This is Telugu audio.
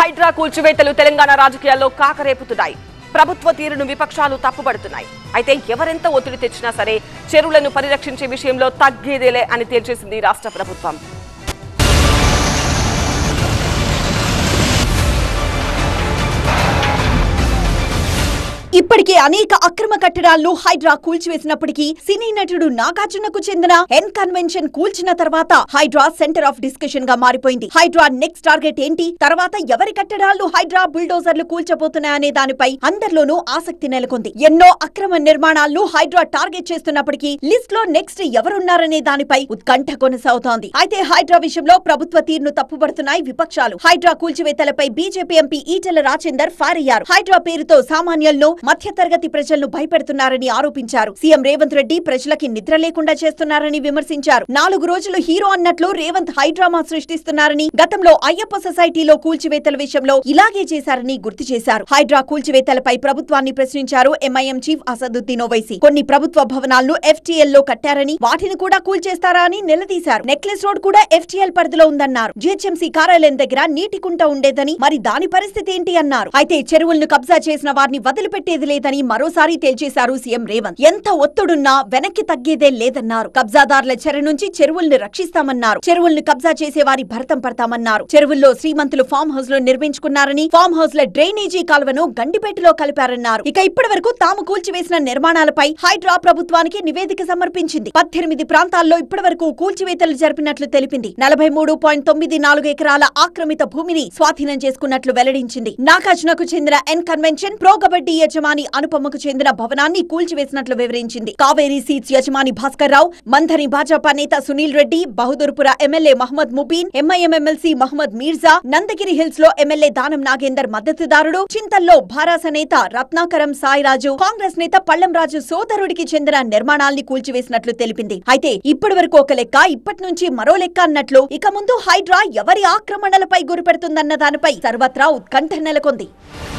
హైడ్రా కూల్చివేతలు తెలంగాణ రాజకీయాల్లో కాకరేపుతున్నాయి ప్రభుత్వ తీరును విపక్షాలు తప్పుపడుతున్నాయి అయితే ఎవరెంత ఒత్తిడి తెచ్చినా సరే చెరువులను పరిరక్షించే విషయంలో తగ్గేదేలే అని తేల్చేసింది రాష్ట్ర ప్రభుత్వం ఇప్పటికే అనేక అక్రమ కట్టడాలను హైడ్రా కూల్చివేసినప్పటికీ సినీ నటుడు నాగార్జునకు చెందిన ఎన్ కన్వెన్షన్ కూల్చిన తర్వాత హైడ్రా సెంటర్ ఆఫ్ డిస్కషన్ గా మారిపోయింది హైడ్రా నెక్స్ట్ టార్గెట్ ఏంటి తర్వాత ఎవరి కట్టడాలు హైడ్రా బుల్డోజర్లు కూల్చబోతున్నాయనే దానిపై అందరిలోనూ ఆసక్తి నెలకొంది ఎన్నో అక్రమ నిర్మాణాలను హైడ్రా టార్గెట్ చేస్తున్నప్పటికీ లిస్ట్ లో నెక్స్ట్ ఎవరున్నారనే దానిపై ఉత్కంఠ కొనసాగుతోంది అయితే హైడ్రా విషయంలో ప్రభుత్వ తీరును తప్పుపడుతున్నాయి విపక్షాలు హైడ్రా కూల్చివేతలపై BJP MP Etela Rajender fire అయ్యారు హైడ్రా పేరుతో సామాన్యులను మధ్యతరగతి ప్రజలను భయపెడుతున్నారని ఆరోపించారు సీఎం రేవంత్ రెడ్డి ప్రజలకి నిద్ర లేకుండా చేస్తున్నారని విమర్శించారు నాలుగు రోజులు హీరో అన్నట్లు రేవంత్ హైడ్రామా సృష్టిస్తున్నారని గతంలో అయ్యప్ప సొసైటీలో కూల్చివేతల విషయంలో ఇలాగే చేశారని గుర్తు చేశారు హైడ్రా కూల్చివేతలపై ప్రభుత్వాన్ని ప్రశ్నించారు ఎంఐఎం చీఫ్ అసదుద్దీన్ ఓవైసీ కొన్ని ప్రభుత్వ భవనాలను ఎఫ్టీఎల్ లో కట్టారని వాటిని కూడా కూల్చేస్తారా అని నిలదీశారు నెక్లెస్ రోడ్ కూడా ఎఫ్టీఎల్ పరిధిలో ఉందన్నారు జీహెచ్ఎంసీ కార్యాలయం దగ్గర నీటి కుంట ఉండేదని మరి దాని పరిస్థితి ఏంటి అన్నారు అయితే చెరువులను కబ్జా చేసిన వారిని వదిలిపెట్టేది లేదని మరోసారి తేల్చేశారు సీఎం రేవంత్ ఎంత ఒత్తుడున్నా వెనక్కి తగ్గేదే లేదన్నారు కబ్జాదారుల చెర నుంచి చెరువుల్ని రక్షిస్తామన్నారు చెరువుల్ని కబ్జా చేసే వారి భరతం పడతామన్నారు చెరువుల్లో శ్రీమంతులు ఫామ్ హౌస్ లో నిర్మించుకున్నారని ఫామ్ హౌస్ ల డ్రైనేజీ కాలువను గండిపేటలో కలిపారన్నారు ఇక ఇప్పటి వరకు తాము కూల్చివేసిన నిర్మాణాలపై హైడ్రా ప్రభుత్వానికి నివేదిక సమర్పించింది పద్దెనిమిది ప్రాంతాల్లో ఇప్పటి వరకు కూల్చివేతలు జరిపినట్లు తెలిపింది నలభై మూడు పాయింట్ తొమ్మిది నాలుగు ఎకరాల ఆక్రమిత భూమిని స్వాధీనం చేసుకున్నట్లు వెల్లడించింది నాగార్జునకు చెందిన ఎన్ కన్వెన్షన్ ప్రో కబడ్డీ యజమాని అనుపమకు చెందిన భవనాన్ని కూల్చివేసినట్లు వివరించింది కావేరీ సీట్స్ యజమాని భాస్కర్ రావు మంథని భాజపా నేత Sunil Reddy Bahadurpura MLA Mohammed Mubeen MIM MLC Mohammed Mirza Nandagiri hills లో ఎమ్మెల్యే దానం నాగేందర్ మద్దతుదారుడు చింతల్లో భారాస నేత రత్నాకరం సాయిరాజు కాంగ్రెస్ నేత పళ్లం రాజు సోదరుడికి చెందిన నిర్మాణాల్ని కూల్చివేసినట్లు తెలిపింది అయితే ఇప్పటి వరకు ఒక లెక్క ఇప్పటి నుంచి మరో లెక్క అన్నట్లు ఇక ముందు హైడ్రా ఎవరి ఆక్రమణలపై గురిపెడుతుందన్న దానిపై సర్వత్రా ఉత్కంఠ నెలకొంది